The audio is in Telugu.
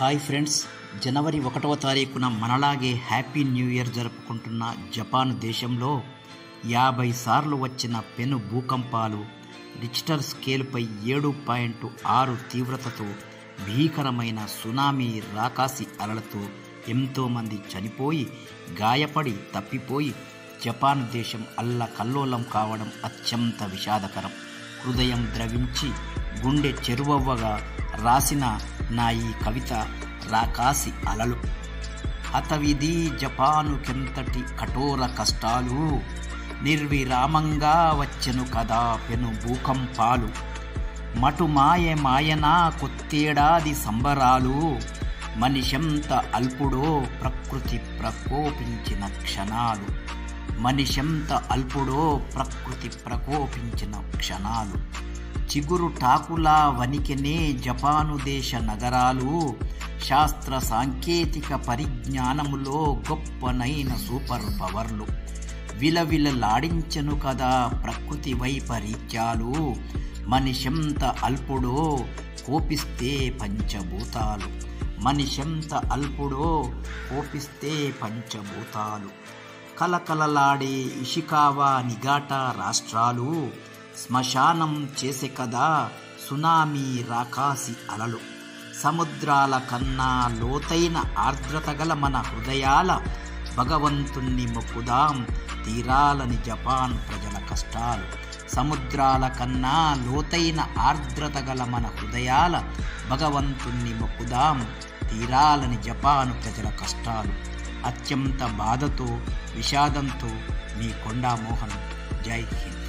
హాయ్ ఫ్రెండ్స్ జనవరి ఒకటవ తారీఖున మనలాగే హ్యాపీ న్యూ ఇయర్ జరుపుకుంటున్న జపాన్ దేశంలో యాభై సార్లు వచ్చిన పెను భూకంపాలు రిక్టర్ స్కేల్పై ఏడు పాయింట్ ఆరు తీవ్రతతో భీకరమైన సునామీ రాకాసి అలలతో ఎంతోమంది చనిపోయి గాయపడి తప్పిపోయి జపాన్ దేశం అల్లకల్లోలం కావడం అత్యంత విషాదకరం హృదయం ద్రవించి గుండె చెరువవ్వగా రాసిన నా ఈ కవిత రాకాసి అలలు హతవిధి జపానుకెంతటి కఠోర కష్టాలు నిర్విరామంగా వచ్చెను కదా పెను భూకంపాలు మటు మాయ మాయనా కొత్తేడాది సంబరాలు మనిషెంత అల్పుడో ప్రకృతి ప్రకోపించిన క్షణాలు మనిషెంత అల్పుడో ప్రకృతి ప్రకోపించిన క్షణాలు చిగురు టాకులా వనికెనే జపాను దేశ నగరాలు శాస్త్ర సాంకేతిక పరిజ్ఞానములో గొప్పనైన సూపర్ పవర్లు విలవిలలాడించను కదా ప్రకృతి వైపరీత్యాలు మనిషెంత అల్పుడో కోపిస్తే పంచభూతాలు మనిషెంత అల్పుడో కోపిస్తే పంచభూతాలు కలకలలాడే ఇషికావా నిఘాట రాష్ట్రాలు శ్మశానం చేసే కదా సునామీ రాకాసి అలలు సముద్రాల కన్నా లోతైన ఆర్ద్రత గల మన హృదయాల భగవంతుణ్ణి మొక్కుదాం తీరాలని జపాన్ ప్రజల కష్టాలు సముద్రాల కన్నా లోతైన ఆర్ద్రత గల మన హృదయాల భగవంతుణ్ణి మొక్కుదాం తీరాలని జపాను ప్రజల కష్టాలు అత్యంత బాధతో విషాదంతో మీ కొండా మోహన్ జై హింద్